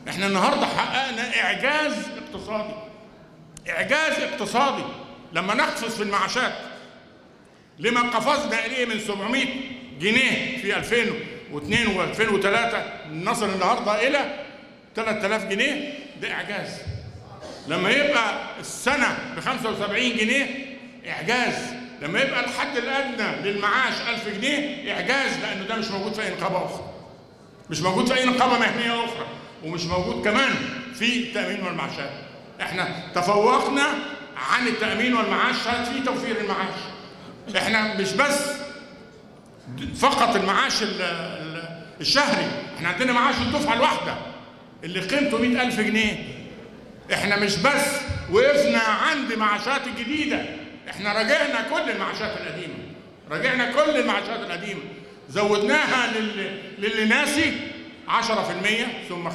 احنا النهارده حققنا اعجاز اقتصادي اعجاز اقتصادي لما نقفز في المعاشات لما قفزنا اليه من 700 جنيه في 2002 و2003 نصل النهارده الى 3000 جنيه ده اعجاز لما يبقى السنه ب 75 جنيه اعجاز لما يبقى الحد الادنى للمعاش 1000 جنيه اعجاز لانه ده مش موجود في اي نقابه اخرى مش موجود في اي نقابه مهنيه اخرى ومش موجود كمان في التامين والمعاشات احنا تفوقنا عن التامين والمعاش في توفير المعاش احنا مش بس فقط المعاش ال- ال- الشهري احنا عندنا معاش الدفعه الواحده اللي قيمته 100000 جنيه احنا مش بس وقفنا عند معاشات الجديده احنا راجعنا كل المعاشات القديمه راجعنا كل المعاشات القديمه زودناها لل... للي ناسي 10% ثم 5%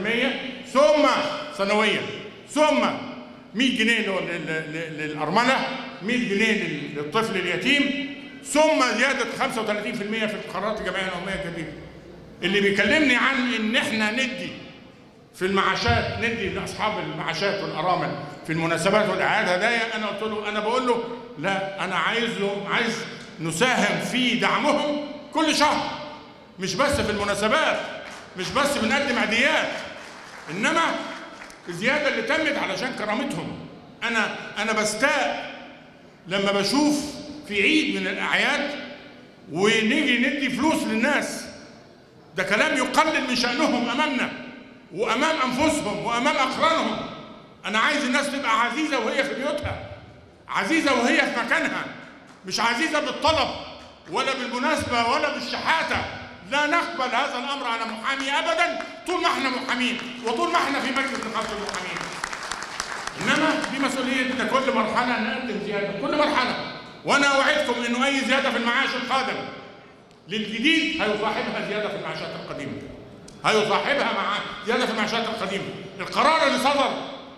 ثم سنويا ثم 100 جنيه لل- لل- لل- للأرملة 100 جنيه لل- للطفل اليتيم ثم زيادة 35% في القرارات الجمعية العمومية الجديدة اللي بيكلمني عن ان احنا ندي في المعاشات ندي لاصحاب المعاشات والارامل في المناسبات والاعياد هدايا انا قلت له انا بقول له لا انا عايز له عايز نساهم في دعمهم كل شهر مش بس في المناسبات مش بس بنقدم عيديات انما الزياده اللي تمت علشان كرامتهم انا انا بستاء لما بشوف في عيد من الاعياد ونيجي ندي فلوس للناس ده كلام يقلل من شأنهم أمامنا وأمام أنفسهم وأمام أقرانهم أنا عايز الناس تبقى عزيزة وهي في بيوتها عزيزة وهي في مكانها مش عزيزة بالطلب ولا بالمناسبة ولا بالشحاتة لا نقبل هذا الأمر على محامي أبدا طول ما احنا محامين وطول ما احنا في مجلس نقابة المحامين انما دي مسؤوليتنا كل مرحله نقدم زياده كل مرحله وانا اوعدكم انه اي زياده في المعاش القادم للجديد هيصاحبها زياده في المعاشات القديمه هيصاحبها مع زياده في المعاشات القديمه القرار اللي صدر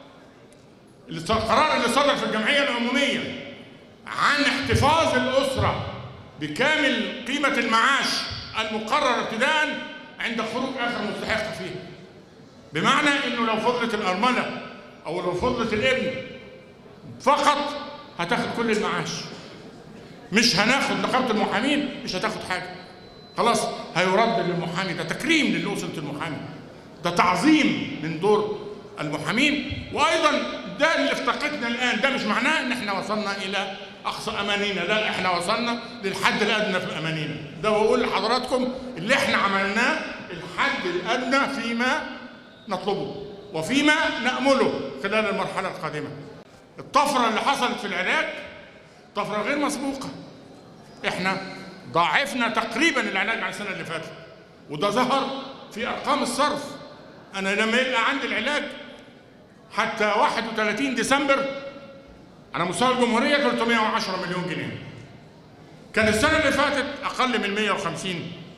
القرار اللي صدر في الجمعيه العموميه عن احتفاظ الاسره بكامل قيمه المعاش المقرر ابتداء عند خروج اخر مستحق فيه بمعنى انه لو فضلت الارمله او لو فضلت الابن فقط هتاخد كل المعاش مش هناخد نقابه المحامين مش هتاخد حاجه خلاص هيرد للمحامي ده تكريم للأسرة المحامي ده تعظيم من دور المحامين وايضا ده اللي افتقدنا الان ده مش معناه ان احنا وصلنا الى اقصى امانينا لا احنا وصلنا للحد الادنى في امانينا ده بقول لحضراتكم اللي احنا عملناه الحد الادنى فيما نطلبه وفيما نامله خلال المرحله القادمه الطفره اللي حصلت في العلاج طفره غير مسبوقه احنا ضاعفنا تقريبا العلاج عن السنه اللي فاتت وده ظهر في ارقام الصرف انا لما يبقى عندي العلاج حتى 31 ديسمبر على مستوى الجمهوريه 310 مليون جنيه كان السنه اللي فاتت اقل من 150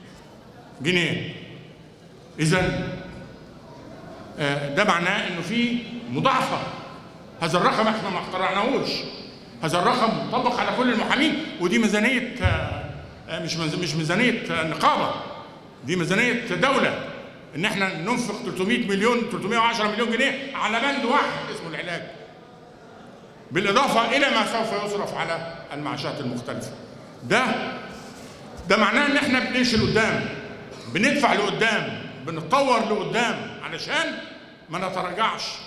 جنيه اذا ده معناه انه في مضاعفه هذا الرقم احنا ما اخترعناهوش هذا الرقم مطبق على كل المحامين ودي ميزانيه مش مش ميزانيه نقابه دي ميزانيه دوله ان احنا ننفق 300 مليون 310 مليون جنيه على بند واحد اسمه العلاج بالاضافه الى ما سوف يصرف على المعاشات المختلفه ده ده معناه ان احنا بنمشي لقدام بندفع لقدام بنتطور لقدام علشان ما نتراجعش